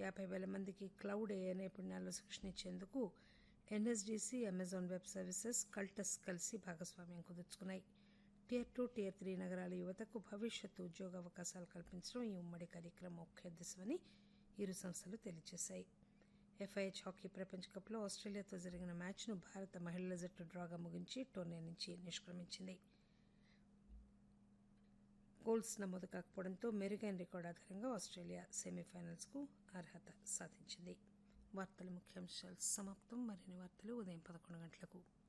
యాభై వేల మందికి క్లౌడ్ ఏఐ నైపుణ్యాల్లో శిక్షణ ఇచ్చేందుకు ఎన్ఎస్డిసి అమెజాన్ వెబ్ సర్వీసెస్ కల్టస్ కలిసి భాగస్వామ్యం కుదుర్చుకున్నాయి టియర్ టూ టియర్ త్రీ నగరాల యువతకు భవిష్యత్తు ఉద్యోగ అవకాశాలు కల్పించడం ఈ ఉమ్మడి కార్యక్రమం ముఖ్య ఉద్దేశమని ఇరు సంస్థలు తెలియజేశాయి ఎఫ్ఐహెచ్ హాకీ ప్రపంచ కప్లో ఆస్ట్రేలియాతో జరిగిన మ్యాచ్ను భారత మహిళల జట్టు డ్రాగా ముగించి టోర్నీ నుంచి నిష్క్రమించింది గోల్స్ నమోదు కాకపోవడంతో మెరుగైన రికార్డు ఆధారంగా ఆస్ట్రేలియా సెమీఫైనల్స్కు అర్హత సాధించింది వార్తల ముఖ్యాంశాలు సమాప్తం మరిన్ని వార్తలు ఉదయం పదకొండు గంటలకు